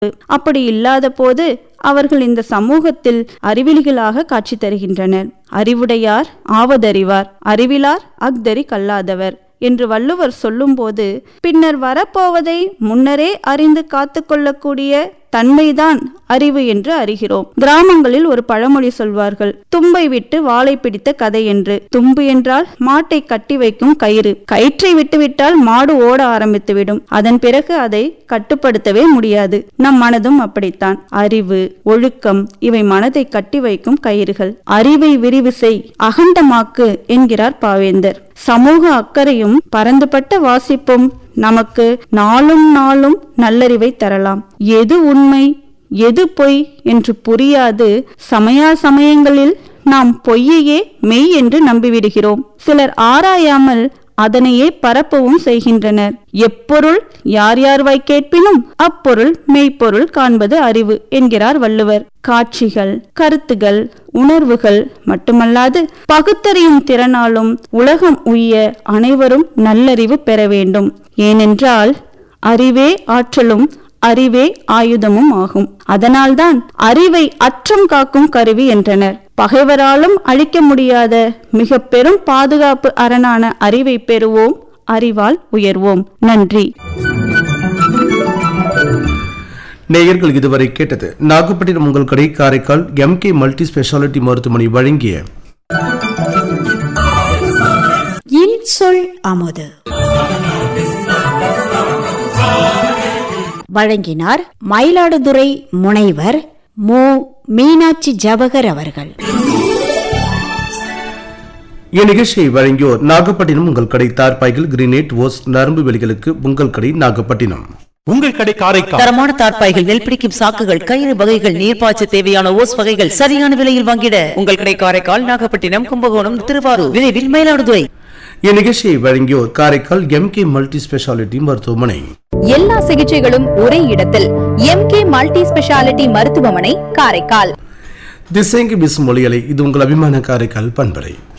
அப்படி இல்லாத போது அவர்கள் இந்த சமூகத்தில் அறிவிலிகளாக காட்சி தருகின்றனர் அறிவுடையார் ஆவதறிவார் அறிவிலார் அக்தரி கல்லாதவர் என்று வள்ளுவர் சொல்லும்போது பின்னர் வரப்போவதை முன்னரே அறிந்து காத்துக்கொள்ளக்கூடிய தன்மைதான் அறிவு என்று அறிகிறோம் கிராமங்களில் ஒரு பழமொழி சொல்வார்கள் தும்பை விட்டு வாளை பிடித்த கதை என்று தும்பு என்றால் மாட்டை கட்டி வைக்கும் கயிறு கயிற்றை விட்டுவிட்டால் மாடு ஓட ஆரம்பித்துவிடும் அதன் பிறகு அதை கட்டுப்படுத்தவே முடியாது நம் மனதும் அப்படித்தான் அறிவு ஒழுக்கம் இவை மனதை கட்டி வைக்கும் கயிறுகள் அறிவை விரிவு செய் அகண்டமாக்கு என்கிறார் பாவேந்தர் சமூக அக்கறையும் பரந்துபட்ட வாசிப்பும் நமக்கு நாளும் நாளும் நல்லறிவை தரலாம் எது உண்மை எது பொய் என்று புரியாது சமயா சமயங்களில் நாம் பொய்யையே மெய் என்று நம்பிவிடுகிறோம் சிலர் ஆராயாமல் அதனையே பரப்பவும் செய்கின்றனர் எப்பொருள் யார் யார் வாய் கேட்பினும் அப்பொருள் மெய்ப்பொருள் காண்பது அறிவு என்கிறார் வள்ளுவர் காட்சிகள் கருத்துகள் உணர்வுகள் மட்டுமல்லாது பகுத்தறியும் திறனாலும் உலகம் உய்ய அனைவரும் நல்லறிவு பெற வேண்டும் ஏனென்றால் அறிவே ஆற்றலும் அறிவே ஆயுதமும் ஆகும் அதனால்தான் அறிவை அற்றம் காக்கும் கருவி என்றனர் பகைவராலும் அழிக்க முடியாத மிக பெரும் பாதுகாப்பு அரணான அறிவை பெறுவோம் அறிவால் உயர்வோம் நன்றி நேயர்கள் இதுவரை கேட்டது நாகப்பட்டினம் உங்கள் கடை காரைக்கால் எம்கே மல்டி ஸ்பெஷாலிட்டி மருத்துவமனை வழங்கிய இன்சொல் அமுது வழங்கினார் மயிலாடுதுறை முனைவர் மு மீனாட்சி ஜவகர் அவர்கள் இந்நிகழ்ச்சியை வழங்கியோர் நாகப்பட்டினம் உங்கள் கடை தார்பாய்கள் கிரினேட் ஓஸ் நரம்பு வெளிகளுக்கு உங்கள் கடை நாகப்பட்டினம் உங்கள் கடை காரைக்கால் தரமான தார்ப்பாய்கள் நெல் பிடிக்கும் சாக்குகள் கயிறு வகைகள் நீர்ப்பாய்ச்ச தேவையான ஓஸ் வகைகள் சரியான விலையில் வாங்கிட உங்கள் கடை காரைக்கால் நாகப்பட்டினம் கும்பகோணம் திருவாரூர் விரைவில் மயிலாடுதுறை இந்நிகழ்ச்சியை வழங்கியோர் காரைக்கால் எம்கே மல்டி ஸ்பெஷாலிட்டி மருத்துவமனை எல்லா சிகிச்சைகளும் ஒரே இடத்தில் எம்கே மல்டி ஸ்பெஷாலிட்டி மருத்துவமனை காரைக்கால் திசைங்கு பிஸ் மொழியலை இது உங்கள் அபிமான காரைக்கால் பண்பலை